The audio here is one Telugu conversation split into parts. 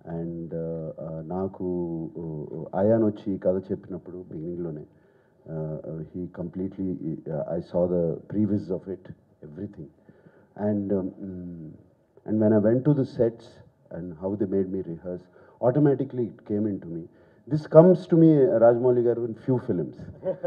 అండ్ నాకు అయాన్ వచ్చి ఈ కథ చెప్పినప్పుడు బిగినింగ్లోనే he completely I saw the previous of it everything and and when I went to the sets and how they made me rehearse automatically it came in to me this comes to me Rajamouli garu in few films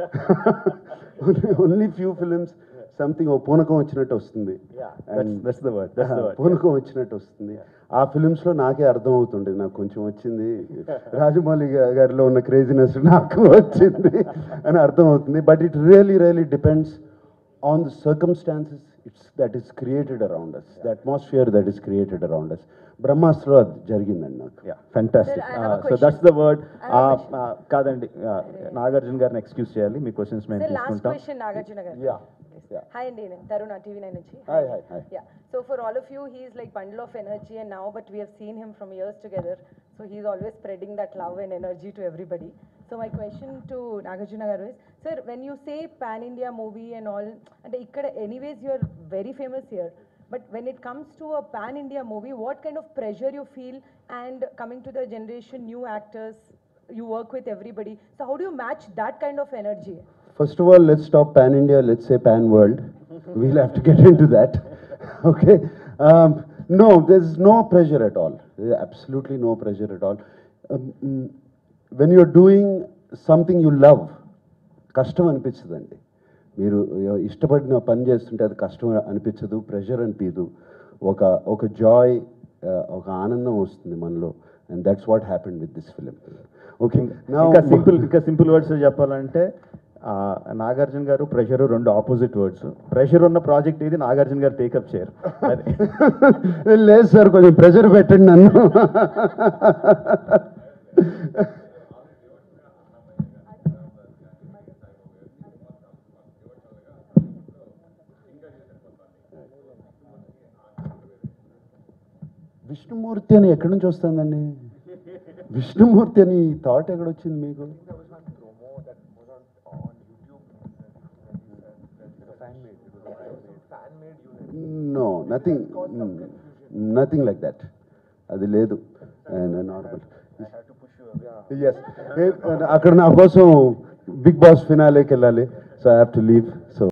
only few films something ఓ పూనకం వచ్చినట్టు వస్తుంది Yeah, that's- that's the word, that's the word. పూనకం వచ్చినట్టు వస్తుంది ఆ ఫిలిమ్స్లో నాకే అర్థం అవుతుండేది నాకు కొంచెం వచ్చింది రాజమౌళి గా- గారిలో ఉన్న క్రేజినెస్ నాకు వచ్చింది అని అర్థం అవుతుంది but it really really depends on the circumstances it's that is created around us the atmosphere that is created around us బ్రహ్మాస్త్రలో అది జరిగిందండి నాకు yeah fantastic Sir, I have a so question. That's the word I have a question. కాదండి uh, నాగార్జున గారిని ఎక్స్క్యూజ్ చేయాలి మీ క్వశ్చన్స్ మేము సార్ లాస్ట్ తీసుకుంటాం question Nagarjuna garu Yeah, yeah. Hi అండి నేను తరుణ టీవీ నైన్ నుంచి Hi, hi, hi. Yeah so for all of you he's like bundle of energy and now but we have seen him from years together so he's always spreading that love and energy to everybody so my question to Nagarjuna garu is sir when you say pan India movie and all అంటే ఇక్కడ anyways you're very famous here but when it comes to a pan India movie what kind of pressure you feel and coming to the generation new actors you work with everybody. So how do you match that kind of energy? First of all, let's stop pan India, let's say pan world. we'll have to get into that. okay. Um, no, there's no pressure at all. There's absolutely no pressure at all. Um, mm, when you're doing something you love, కష్టం అనిపించదండి మీరు ఇష్టపడిన పని చేస్తుంటే అది కష్టం అనిపించదు ప్రెషర్ అనిపించదు ఒక ఒక జాయ్ ఒక ఆనందం వస్తుంది మనలో and that's what happened with this film okay ఇంకా సింపుల్ ఇంకా సింపుల్ వర్డ్స్ చెప్పాలంటే ఆ, నాగార్జున గారు ప్రెషర్ రెండు ఆపోజిట్ వర్డ్స్ ప్రెషర్ ఉన్న ప్రాజెక్ట్ ఇది నాగార్జున గారు టేకప్ చేయరు అది లేదు సార్ కొంచెం ప్రెషర్ పెట్టండి నన్ను విష్ణుమూర్తి అని ఎక్కడి నుంచి వస్తుందండి విష్ణుమూర్తి అని థాట్ ఎక్కడొచ్చింది మీకు no nothing nothing like that అది లేదు నార్మల్ ఎస్ అక్కడ నా కోసం బిగ్ బాస్ ఫినాలేకి వెళ్ళాలి so I have to leave so